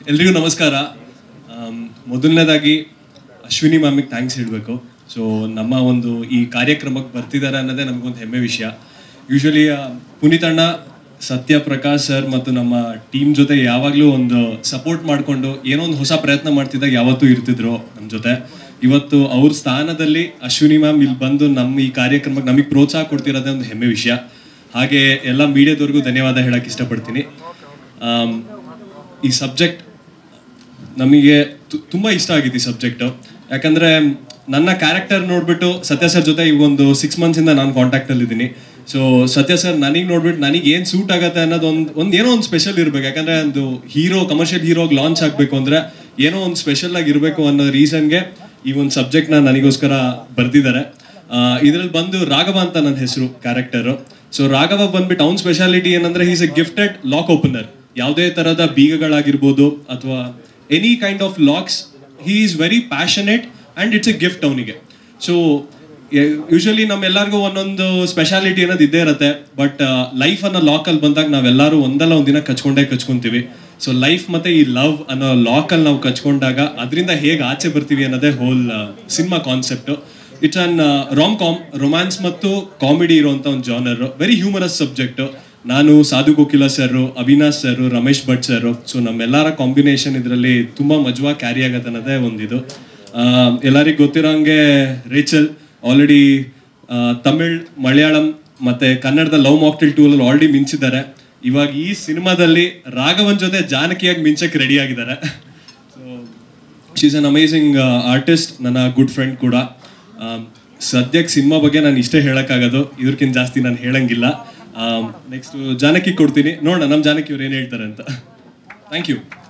ಎಲ್ರಿಗೂ ನಮಸ್ಕಾರ ಆಮ್, ಮೊದಲನೇದಾಗಿ ಅಶ್ವಿನಿ ಮ್ಯಾಮಿಗೆ ಥ್ಯಾಂಕ್ಸ್ ಹೇಳಬೇಕು ಸೊ ನಮ್ಮ ಒಂದು ಈ ಕಾರ್ಯಕ್ರಮಕ್ಕೆ ಬರ್ತಿದ್ದಾರೆ ಅನ್ನೋದೇ ನಮಗೊಂದು ಹೆಮ್ಮೆ ವಿಷಯ ಯೂಶ್ವಲಿ ಪುನೀತ್ ಅಣ್ಣ ಸತ್ಯ ಪ್ರಕಾಶ್ ಸರ್ ಮತ್ತು ನಮ್ಮ ಟೀಮ್ ಜೊತೆ ಯಾವಾಗಲೂ ಒಂದು ಸಪೋರ್ಟ್ ಮಾಡಿಕೊಂಡು ಏನೋ ಒಂದು ಹೊಸ ಪ್ರಯತ್ನ ಮಾಡ್ತಿದ್ದಾಗ ಯಾವತ್ತೂ ಇರ್ತಿದ್ರು ನಮ್ಮ ಜೊತೆ ಇವತ್ತು ಅವ್ರ ಸ್ಥಾನದಲ್ಲಿ ಅಶ್ವಿನಿ ಮ್ಯಾಮ್ ಇಲ್ಲಿ ಬಂದು ನಮ್ಮ ಈ ಕಾರ್ಯಕ್ರಮಕ್ಕೆ ನಮಗೆ ಪ್ರೋತ್ಸಾಹ ಕೊಡ್ತಿರೋದೇ ಒಂದು ಹೆಮ್ಮೆ ವಿಷಯ ಹಾಗೆ ಎಲ್ಲ ಮೀಡಿಯಾದವ್ರಿಗೂ ಧನ್ಯವಾದ ಹೇಳಕ್ಕೆ ಇಷ್ಟಪಡ್ತೀನಿ ಆಮ್, ಈ ಸಬ್ಜೆಕ್ಟ್ ನಮಗೆ ತು- ತುಂಬಾ ಇಷ್ಟ ಆಗಿತ್ತು ಈ ಸಬ್ಜೆಕ್ಟ್ ಯಾಕಂದ್ರೆ ನನ್ನ ಕ್ಯಾರೆಕ್ಟರ್ ನೋಡ್ಬಿಟ್ಟು ಸತ್ಯ ಸರ್ ಜೊತೆ ಈಗ ಒಂದು ಸಿಕ್ಸ್ ಮಂತ್ಸ್ ಇಂದ ನಾನು ಕಾಂಟ್ಯಾಕ್ಟ್ ಅಲ್ಲಿ ಇದ್ದೀನಿ ಸೊ ಸತ್ಯ ಸರ್ ನನಗೆ ನೋಡ್ಬಿಟ್ಟು ನನಗೆ ಏನ್ ಸೂಟ್ ಆಗತ್ತೆ ಅನ್ನೋದು ಒಂದು ಒಂದು ಏನೋ ಒಂದು ಸ್ಪೆಷಲ್ ಇರ್ಬೇಕು ಯಾಕಂದ್ರೆ ಒಂದು ಹೀರೋ ಕಮರ್ಷಿಯಲ್ ಹೀರೋ ಲಾಂಚ್ ಆಗ್ಬೇಕು ಅಂದ್ರೆ ಏನೋ ಒಂದು ಸ್ಪೆಷಲ್ ಆಗಿ ಇರಬೇಕು ಅನ್ನೋ ರೀಸನ್ಗೆ ಈ ಒಂದು ಸಬ್ಜೆಕ್ಟ್ ನ ನನಗೋಸ್ಕರ ಬರ್ದಿದ್ದಾರೆ ಇದ್ರಲ್ಲಿ ಬಂದು ರಾಘವ ಅಂತ ನನ್ನ ಹೆಸರು ಕ್ಯಾರೆಕ್ಟರ್ ಸೊ ರಾಘವ ಬಂದ್ಬಿಟ್ಟು ಅವ್ನ ಸ್ಪೆಷಾಲಿಟಿ ಏನಂದ್ರೆ is a gifted lock opener ಯಾವುದೇ ತರದ ಬೀಗಗಳಾಗಿರ್ಬೋದು ಅಥವಾ any kind of locks he is very passionate and it's a gift ಅವನಿಗೆ ಸೊ ಯೂಶಲಿ ನಮ್ಮೆಲ್ಲರಿಗೂ ಒಂದೊಂದು ಸ್ಪೆಷಾಲಿಟಿ ಅನ್ನೋದು ಇದ್ದೇ ಇರುತ್ತೆ ಬಟ್ ಲೈಫ್ ಅನ್ನೋ ಲಾಕಲ್ಲಿ ಬಂದಾಗ ನಾವೆಲ್ಲರೂ ಒಂದಲ್ಲ ಒಂದಿನ ಕಚ್ಕೊಂಡೇ ಕಚ್ಕೊಂತೀವಿ ಸೊ ಲೈಫ್ ಮತ್ತೆ ಈ ಲವ್ ಅನ್ನೋ ಲಾಕಲ್ಲಿ ನಾವು ಕಚ್ಕೊಂಡಾಗ ಅದರಿಂದ ಹೇಗೆ ಆಚೆ ಬರ್ತೀವಿ ಅನ್ನೋದೇ whole cinema concept it's an rom com romance ಮತ್ತು ಕಾಮಿಡಿ ಇರುವಂತ ಒಂದು ಜಾನರ್ ವೆರಿ ಹ್ಯೂಮರಸ್ ಸಬ್ಜೆಕ್ಟ್ ನಾನು Sadhu Kokila sir Avinash sir Ramesh Bhat sir so ನಮ್ಮೆಲ್ಲರ ಕಾಂಬಿನೇಷನ್ ಇದರಲ್ಲಿ ತುಂಬಾ ಮಜವಾ ಕ್ಯಾರಿ ಆಗತ್ತೆ ಅನ್ನೋದೇ ಒಂದಿದು ಎಲ್ಲರಿಗೂ ಗೊತ್ತಿರೋಂಗೆ ರೇಚಲ್ ಆಲ್ರೆಡಿ ತಮಿಳ್ ಮಲಯಾಳಂ ಮತ್ತೆ ಕನ್ನಡದ ಲವ್ ಮಾಕ್ಟಿಲ್ ಟೂಲ್ ಆಲ್ರೆಡಿ ಮಿಂಚಿದ್ದಾರೆ ಇವಾಗ ಈ ಸಿನಿಮಾದಲ್ಲಿ ರಾಘವನ್ ಜೊತೆ ಜಾನಕಿಯಾಗಿ ಮಿಂಚಕ್ಕೆ ರೆಡಿ ಆಗಿದ್ದಾರೆ so she's an amazing artist ನನ್ನ ಗುಡ್ ಫ್ರೆಂಡ್ ಕೂಡ ಸದ್ಯಕ್ಕೆ ಸಿನಿಮಾ ಬಗ್ಗೆ ನಾನು ಇಷ್ಟೇ ಹೇಳಕ್ಕಾಗೋದು ಇದಕ್ಕಿಂತ ಜಾಸ್ತಿ ನಾನು ಹೇಳಂಗಿಲ್ಲ ನೆಕ್ಸ್ಟ್ ಜಾನಕಿ ಕೊಡ್ತೀನಿ ನೋಡೋಣ ನಮ್ಮ ಜಾನಕಿ ಅವ್ರು ಏನು ಹೇಳ್ತಾರೆ ಅಂತ ಥ್ಯಾಂಕ್ ಯು